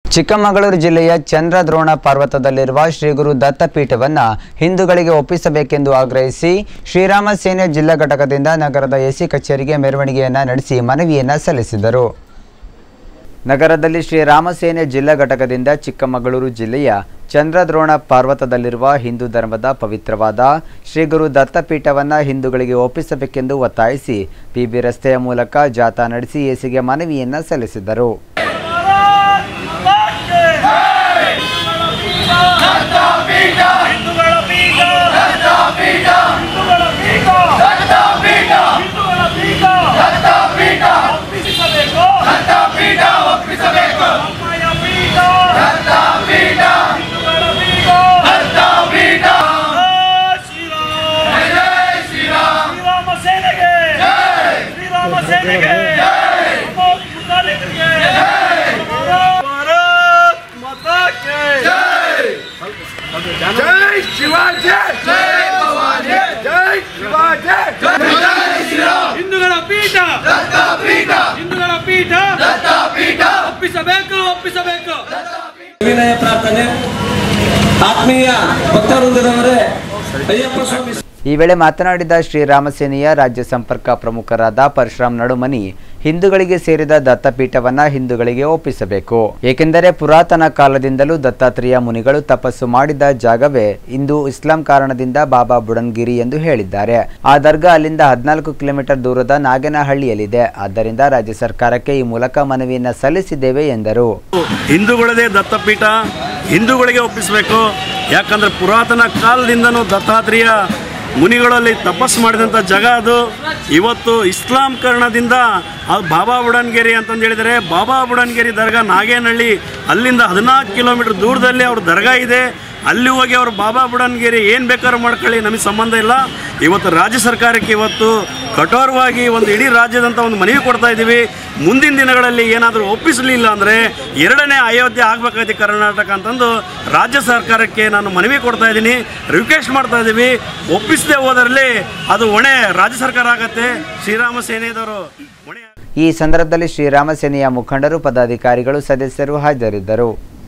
ಚಿಕ್ಕಮಗಳೂರು ಜಿಲ್ಲೆಯ ಚಂದ್ರದ್ರೋಣ ಪರ್ವತದಲ್ಲಿರುವ ಶ್ರೀ ಗುರು ದತ್ತಪೀಠವನ್ನು ಹಿಂದೂಗಳಿಗೆ ಒಪ್ಪಿಸಬೇಕೆಂದು ಆಗ್ರಹಿಸಿ ಶ್ರೀರಾಮ ಸೇನೆ ಜಿಲ್ಲಾ ಘಟಕದಿಂದ ನಗರದ ಎಸಿ ಕಚೇರಿಗೆ ಮೆರವಣಿಗೆಯನ್ನು ನಡೆಸಿ ಮನವಿಯನ್ನು ಸಲ್ಲಿಸಿದರು ನಗರದಲ್ಲಿ ಶ್ರೀರಾಮ ಸೇನೆ ಜಿಲ್ಲಾ ಘಟಕದಿಂದ ಚಿಕ್ಕಮಗಳೂರು ಜಿಲ್ಲೆಯ ಚಂದ್ರದ್ರೋಣ ಪರ್ವತದಲ್ಲಿರುವ ಹಿಂದೂ ಧರ್ಮದ ಪವಿತ್ರವಾದ ಶ್ರೀ ಗುರು ದತ್ತಪೀಠವನ್ನು ಹಿಂದೂಗಳಿಗೆ ಒಪ್ಪಿಸಬೇಕೆಂದು ಒತ್ತಾಯಿಸಿ ಪಿಬಿ ರಸ್ತೆಯ ಮೂಲಕ ಜಾಥಾ ನಡೆಸಿ ಎಸಿಗೆ ಮನವಿಯನ್ನು ಸಲ್ಲಿಸಿದರು ಹಿಂದೂಗಳ ಪೀಠ ಹಿಂದೂಗಳ ಪೀಠ ಹಿಂದೂಗಳ ಪೀಠ ಒಪ್ಪಿಸಬೇಕು ಅಮ್ಮಯ್ಯ ಪೀಠ ಹಿಂದೂಗಳ ಪೀಠ ಜೈ ಶ್ರೀರಾಮ್ ಶ್ರೀರಾಮ ಸೇನೆಗೆ ಶ್ರೀರಾಮ ಸೇನೆಗೆ ನಮ್ಮ ಮುಖಂಡರಿಗೆ ಭಾರತ್ ಮಾತಾ ಕೇ ಜೈ ಶಿವಾಜಿ ಜೈ ಭವಾನಿ ಜೈ ಶಿವಾಜಿ ಹಿಂದೂಗಳ ಪೀಠ ಹಿಂದೂಗಳ ಪೀಠ ಒಪ್ಪಿಸಬೇಕು ಒಪ್ಪಿಸಬೇಕು ವಿನಯ ಪ್ರಾರ್ಥನೆ ಆತ್ಮೀಯ ಭಕ್ತವೃಂದದವರೇ ಅಯ್ಯಪ್ಪ ಸ್ವಾಮಿ ಈ ವೇಳೆ ಮಾತನಾಡಿದ ಶ್ರೀರಾಮ ಸೇನೆಯ ರಾಜ್ಯ ಸಂಪರ್ಕ ಪ್ರಮುಖರಾದ ಪರಶುರಾಮ್ ನಡುಮನಿ ಹಿಂದೂಗಳಿಗೆ ಸೇರಿದ ದತ್ತಪೀಠವನ್ನ ಹಿಂದೂಗಳಿಗೆ ಒಪ್ಪಿಸಬೇಕು ಏಕೆಂದರೆ ಪುರಾತನ ಕಾಲದಿಂದಲೂ ದತ್ತಾತ್ರೇಯ ಮುನಿಗಳು ತಪಸ್ಸು ಮಾಡಿದ ಜಾಗವೇ ಇಂದು ಇಸ್ಲಾಂ ಕಾರಣದಿಂದ ಬಾಬಾ ಬುಡನ್ಗಿರಿ ಎಂದು ಹೇಳಿದ್ದಾರೆ ಆ ದರ್ಗಾ ಅಲ್ಲಿಂದ ಹದಿನಾಲ್ಕು ಕಿಲೋಮೀಟರ್ ದೂರದ ನಾಗನಹಳ್ಳಿಯಲ್ಲಿದೆ ಆದ್ದರಿಂದ ರಾಜ್ಯ ಸರ್ಕಾರಕ್ಕೆ ಈ ಮೂಲಕ ಮನವಿಯನ್ನ ಸಲ್ಲಿಸಿದ್ದೇವೆ ಎಂದರು ಹಿಂದೂಗಳದೇ ದತ್ತಪೀಠ ಹಿಂದೂಗಳಿಗೆ ಒಪ್ಪಿಸಬೇಕು ಯಾಕಂದರೆ ಪುರಾತನ ಕಾಲದಿಂದನೂ ದತ್ತಾತ್ರೇಯ ಮುನಿಗಳಲ್ಲಿ ತಪಸ್ಸು ಮಾಡಿದಂಥ ಜಾಗ ಅದು ಇವತ್ತು ಇಸ್ಲಾಂ ಕಾರಣದಿಂದ ಅದು ಬಾಬಾ ಬುಡನ್ಗೇರಿ ಅಂತಂದು ಹೇಳಿದರೆ ಬಾಬಾ ಬುಡನ್ಗೇರಿ ದರ್ಗಾ ನಾಗೇನಹಳ್ಳಿ ಅಲ್ಲಿಂದ ಹದಿನಾಲ್ಕು ಕಿಲೋಮೀಟರ್ ದೂರದಲ್ಲಿ ಅವ್ರ ದರ್ಗಾ ಇದೆ ಅಲ್ಲಿ ಹೋಗಿ ಅವರು ಬಾಬಾ ಬುಡನ್ಗೇರಿ ಏನು ಬೇಕಾದ್ರೂ ಮಾಡ್ಕೊಳ್ಳಿ ನಮಗೆ ಸಂಬಂಧ ಇಲ್ಲ ಇವತ್ತು ರಾಜ್ಯ ಸರ್ಕಾರಕ್ಕೆ ಇವತ್ತು ಕಠೋರವಾಗಿ ಒಂದು ಇಡೀ ರಾಜ್ಯದಂತ ಒಂದು ಮನವಿ ಕೊಡ್ತಾ ಇದ್ದೀವಿ ಮುಂದಿನ ದಿನಗಳಲ್ಲಿ ಏನಾದರೂ ಒಪ್ಪಿಸಲಿಲ್ಲ ಅಂದರೆ ಎರಡನೇ ಅಯೋಧ್ಯೆ ಆಗಬೇಕಾಯ್ತು ಕರ್ನಾಟಕ ಅಂತಂದು ರಾಜ್ಯ ಸರ್ಕಾರಕ್ಕೆ ನಾನು ಮನವಿ ಕೊಡ್ತಾ ಇದ್ದೀನಿ ರಿಕ್ವೆಸ್ಟ್ ಮಾಡ್ತಾ ಇದ್ದೀವಿ ಒಪ್ಪಿಸದೆ ಹೋದರಲ್ಲಿ ಅದು ಹೊಣೆ ರಾಜ್ಯ ಸರ್ಕಾರ ಆಗತ್ತೆ ಶ್ರೀರಾಮ ಸೇನೆದವರು ಹೊಣೆ ಈ ಸಂದರ್ಭದಲ್ಲಿ ಶ್ರೀರಾಮ ಸೇನೆಯ ಮುಖಂಡರು ಪದಾಧಿಕಾರಿಗಳು ಸದಸ್ಯರು ಹಾಜರಿದ್ದರು